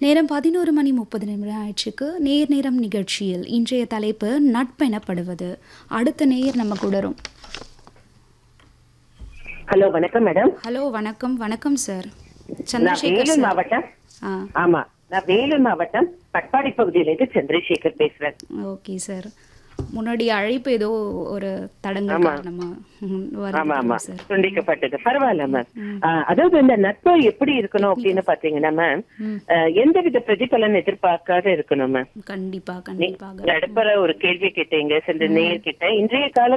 நேரம் பதினோரு மணி முப்பது நிமிடம் ஆயிடுச்சுக்கு நேர் நேரம் நிகழ்ச்சியில் இன்றைய தலைப்பு நட்பெனப்படுவது அடுத்த நேயர் நம்ம கூடரும் ஹலோ வணக்கம் மேடம் ஹலோ வணக்கம் வணக்கம் சார் நான் சந்திரசேகர் வேலூர் சார் மாவட்டம் ஆ ஆமா நான் வேலூர் மாவட்டம் பட்பாடி பகுதியிலிருந்து சந்திரசேகர் பேசுறேன் ஓகே சார் முன்னாடி அழைப்பு ஏதோ ஒரு தடங்கள் ஆமா. காரணமா ம், ஆமா ஆமா வருது சார் துண்டிக்கப்பட்டது பரவாயில்ல மேம் அதாவது இந்த நட்பு எப்படி இருக்கணும் அப்படின்னு பாத்தீங்கன்னா மேம் ம். எந்தவித பிரதிபலன் எதிர்பார்க்காத இருக்கணும் மேம் கண்டிப்பா கண்டிப்பாக நடுப்புற ஒரு கேள்வி கேட்டீங்க சென்ற நேயர் கிட்ட இன்றைய கால